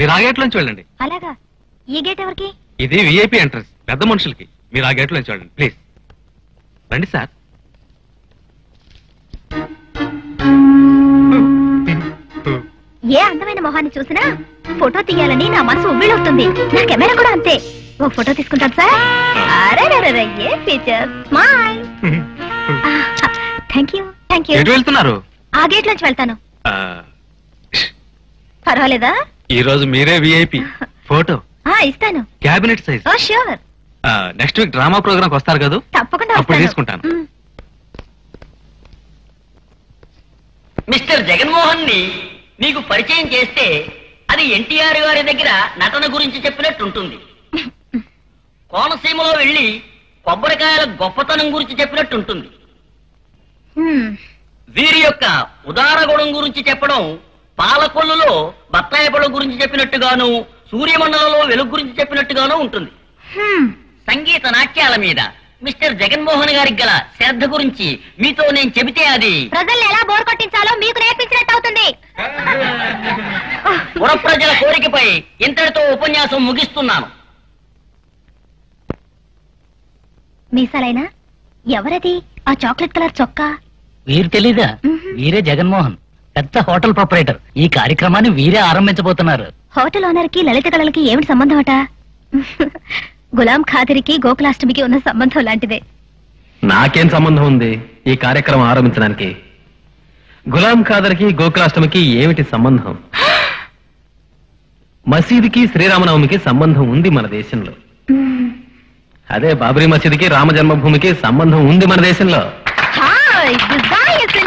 మీరు ఆ గేట్ నుంచి వెళ్ళండి అలాగా ఈ గేట్ ఎవరికి ఇది విఐపి ఎంట్రన్స్ పెద్ద మనుషులకి మీరు ఆ గేట్ నుంచి వెళ్ళండి ప్లీజ్ రండి సార్ ఏ అందమైన మొహాన్ని చూసినా ఫోటో తీయాలని నా మనసు ఉవ్విళ్ళవుతుంది నా కెమెరా కూడా అంతే ఓ ఫోటో తీసుకుంటాను సార్ అరే a feature smile thank you thank you ఎటు వెళ్తున్నారు ఆ గేట్ నుంచి వెళ్తాను ఆ, పర్వాలేదా ఈ రోజు మీరే విఐపి ఫోటో ఆ ఇస్తాను cabinet size oh sure next week drama programme వస్తారు కదా తప్పకుండా అప్పుడు వస్తాను. తీసుకుంటాను. మ్. మిస్టర్ జగన్మోహన్ ని మీకు పరిచయం చేస్తే అది ఎన్టీఆర్ గారి దగ్గర నటన గురించి చెప్పినట్టు ఉంటుంది కోనసీమలో వెళ్ళి కొబ్బరికాయల గొప్పతనం గురించి చెప్పినట్టు ఉంటుంది మ్. వీరి యొక్క ఉదార గుణం గురించి చెప్పడం పాలకొల్లులో బత్తాయి పళ్ళ గురించి చెప్పినట్టుగాను సూర్యమండలంలో వెలుగు గురించి చెప్పినట్టుగాను ఉంటుంది హ్మ్. సంగీత నాట్యాల మీద మిస్టర్ జగన్మోహన్ గారికి గల శ్రద్ధ గురించి మీతో నేను చెబితే అది ప్రజల్ని ఎలా బోర్ కొట్టించాలో మీకు నేర్పించినట్టు అవుతుంది పుర ప్రజల కోరికపై ఇంతటితో ఉపన్యాసం ముగిస్తున్నాను మీసాలైనా ఎవరది ఆ చాక్లెట్ కలర్ చొక్కా వీరు తెలీదా మ్మ్. వీరే జగన్మోహన్ పెద్ద హోటల్ ప్రొపరేటర్ ఈ కార్యక్రమాన్ని వీరే ఆరంభించబోతున్నారు హోటల్ ఓనర్ కి లలిత కళలకి ఏమిటి సంబంధం అట గులాం ఖాదిరికి గోకులాష్టమికి ఉన్న సంబంధం లాంటిదే నాకేం సంబంధం ఉంది ఈ కార్యక్రమం ఆరంభించడానికి గులాం ఖాదర్కి గోకులాష్టమికి ఏమిటి సంబంధం మసీదుకి శ్రీరామనవమికి సంబంధం ఉంది మన దేశంలో మ్మ్. అదే బాబరీ మసీదుకి రామ జన్మభూమికి సంబంధం ఉంది మన దేశంలో హాయ్, గుడ్ బాయ్, ఎస్